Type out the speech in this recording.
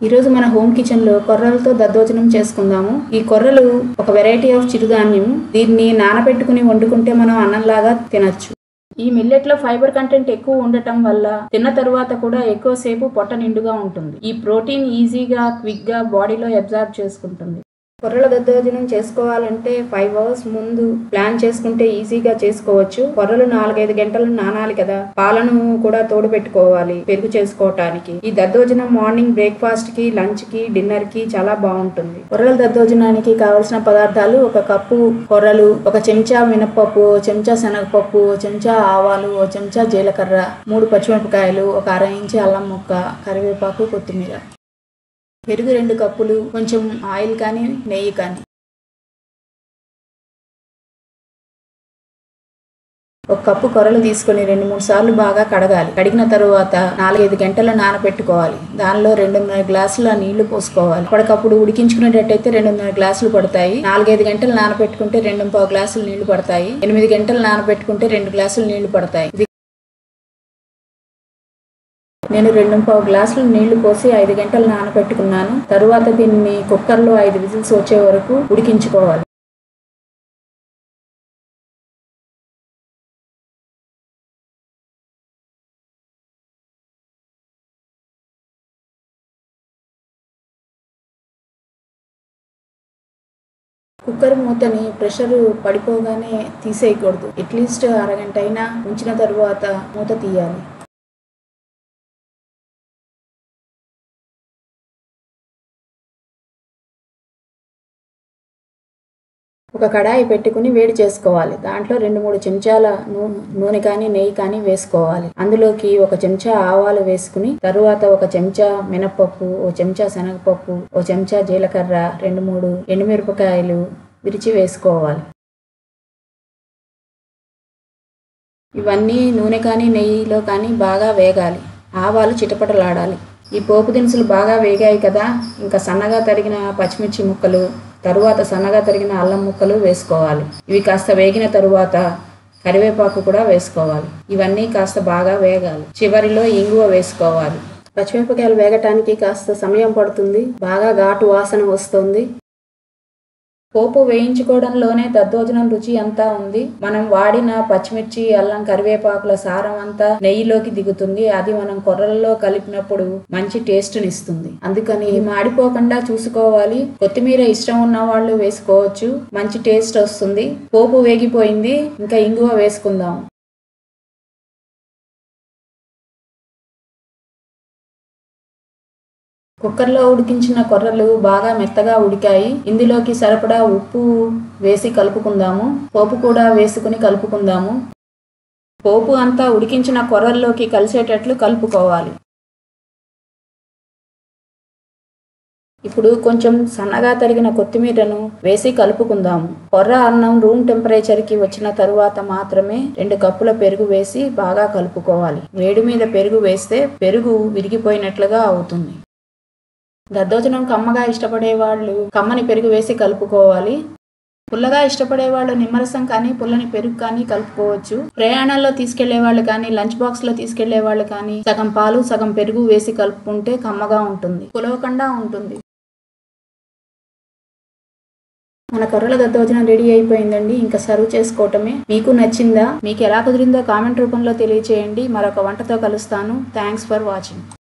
ఈరోజు మన home kitchen లో కొర్రలతో దద్దోజనం చేసుకుందాము ఈ కొర్రలు ఒక వెరైటీ ఆఫ్ చిరుధాన్యం దీన్ని నానబెట్టుకుని వండుకుంటే మనం అన్నంలాగా తినచ్చు ఈ మిల్లెట్ లో ఫైబర్ కంటెంట్ ఎక్కువ ఉండటం వల్ల తిన్న తరువాత కూడా ఎక్కువసేపు పొట్ట నిండుగా ఉంటుంది ఈ ప్రోటీన్ ఈజీగా క్విక్ గా బాడీలో అబ్జార్బ్ చేసుకుంటుంది కొర్రల దద్దోజనం చేసుకోవాలంటే ఫైవ్ అవర్స్ ముందు ప్లాన్ చేసుకుంటే ఈజీగా చేసుకోవచ్చు కొర్రలు నాలుగైదు గంటలు నానాలి కదా పాలను కూడా తోడు పెట్టుకోవాలి పెరుగు చేసుకోవటానికి ఈ దద్దోజనం మార్నింగ్ బ్రేక్ఫాస్ట్ కి లంచ్ కి డిన్నర్ కి చాలా బాగుంటుంది కొర్రల దద్దోజనానికి కావలసిన పదార్థాలు ఒక కప్పు కొర్రలు ఒక చెంచా మినపప్పు ఓ చెంచా శనగపప్పు ఓ చెంచా ఆవాలు ఓ చెంచా జీలకర్ర మూడు పచ్చిమిరపకాయలు ఒక అర ఇంచి అల్లం ముక్క కరివేపాకు కొత్తిమీర పెరుగు రెండు కప్పులు కొంచెం ఆయిల్ కానీ నెయ్యి కానీ ఒక కప్పు కొరలు తీసుకొని రెండు మూడు సార్లు బాగా కడగాలి కడిగిన తరువాత నాలుగైదు గంటలు నానబెట్టుకోవాలి దానిలో రెండున్నర గ్లాసుల నీళ్లు పోసుకోవాలి అప్పటికప్పుడు ఉడికించుకునేటట్టయితే రెండున్నర గ్లాసులు పడతాయి నాలుగైదు గంటలు నానబెట్టుకుంటే రెండు పావు గ్లాసులు నీళ్లు పడతాయి ఎనిమిది గంటలు నానబెట్టుకుంటే రెండు గ్లాసులు నీళ్లు పడతాయి ఇది నేను రెండు పావు గ్లాసులు నీళ్లు పోసి ఐదు గంటలు నానబెట్టుకున్నాను తరువాత దీన్ని కుక్కర్లో ఐదు విజిల్స్ వచ్చే వరకు ఉడికించుకోవాలి కుక్కర్ మూతని ప్రెషర్ పడిపోగానే తీసేయకూడదు అట్లీస్ట్ అరగంట అయినా ఉంచిన తరువాత మూత తీయాలి ఒక కడాయి పెట్టుకుని వేడి చేసుకోవాలి దాంట్లో రెండు మూడు చెంచాల నూ- నూనె కానీ నెయ్యి కానీ వేసుకోవాలి అందులోకి ఒక చెంచా ఆవాలు వేసుకుని తరువాత ఒక చెంచా మినపప్పు ఓ చెంచా శనగపప్పు ఓ చెంచా జీలకర్ర రెండు మూడు ఎండుమిరపకాయలు విరిచి వేసుకోవాలి ఇవన్నీ నూనె కానీ నెయ్యిలో కానీ బాగా వేగాలి ఆవాలు చిటపటలాడాలి ఈ పోపు దినుసులు బాగా వేగాయి కదా ఇంకా సన్నగా తరిగిన పచ్చిమిర్చి ముక్కలు తరువాత సన్నగా తరిగిన అల్లం ముక్కలు వేసుకోవాలి ఇవి కాస్త వేగిన తరువాత కరివేపాకు కూడా వేసుకోవాలి ఇవన్నీ కాస్త బాగా వేగాలి చివరిలో ఇంగువ వేసుకోవాలి పచ్చిమిరపకాయలు వేగటానికి కాస్త సమయం పడుతుంది బాగా ఘాటు వాసన వస్తుంది పోపు వేయించుకోవడంలోనే దద్దోజనం రుచి అంతా ఉంది మనం వాడిన పచ్చిమిర్చి అల్లం కరివేపాకుల సారం అంతా నెయ్యిలోకి దిగుతుంది అది మనం కొర్రలలో కలిపినప్పుడు మంచి టేస్ట్ ఇస్తుంది అందుకని ఇది మాడిపోకుండా చూసుకోవాలి కొత్తిమీర ఇష్టం ఉన్న వాళ్ళు వేసుకోవచ్చు మంచి టేస్ట్ వస్తుంది పోపు వేగిపోయింది ఇంకా ఇంగువ వేసుకుందాం కుక్కర్లో ఉడికించిన కొర్రలు బాగా మెత్తగా ఉడికాయి ఇందులోకి సరిపడా ఉప్పు వేసి కలుపుకుందాము పోపు కూడా వేసుకుని కలుపుకుందాము పోపు అంతా ఉడికించిన కొర్రల్లోకి కలిసేటట్లు కలుపుకోవాలి ఇప్పుడు కొంచెం సన్నగా తరిగిన కొత్తిమీరను వేసి కలుపుకుందాము కొర్ర అన్నం రూమ్ టెంపరేచర్కి వచ్చిన తరువాత మాత్రమే రెండు కప్పుల పెరుగు వేసి బాగా కలుపుకోవాలి వేడి మీద పెరుగు వేస్తే పెరుగు విరిగిపోయినట్లుగా అవుతుంది దద్దోజనం కమ్మగా ఇష్టపడే వాళ్ళు కమ్మని పెరుగు వేసి కలుపుకోవాలి పుల్లగా ఇష్టపడే వాళ్ళు నిమ్మరసం కానీ పుల్లని పెరుగు కానీ కలుపుకోవచ్చు ప్రయాణాల్లో తీసుకెళ్లే వాళ్ళు కానీ లంచ్ బాక్స్ లో తీసుకెళ్లే వాళ్ళు కానీ సగం పాలు సగం పెరుగు వేసి కలుపుకుంటే కమ్మగా ఉంటుంది పులవకుండా ఉంటుంది మన కొర్రల దద్దోజనం రెడీ అయిపోయిందండి ఇంకా సర్వ్ చేసుకోవటమే మీకు నచ్చిందా మీకు ఎలా కుదిరిందో కామెంట్ రూపంలో తెలియచేయండి మరొక వంటతో కలుస్తాను థ్యాంక్స్ ఫర్ వాచింగ్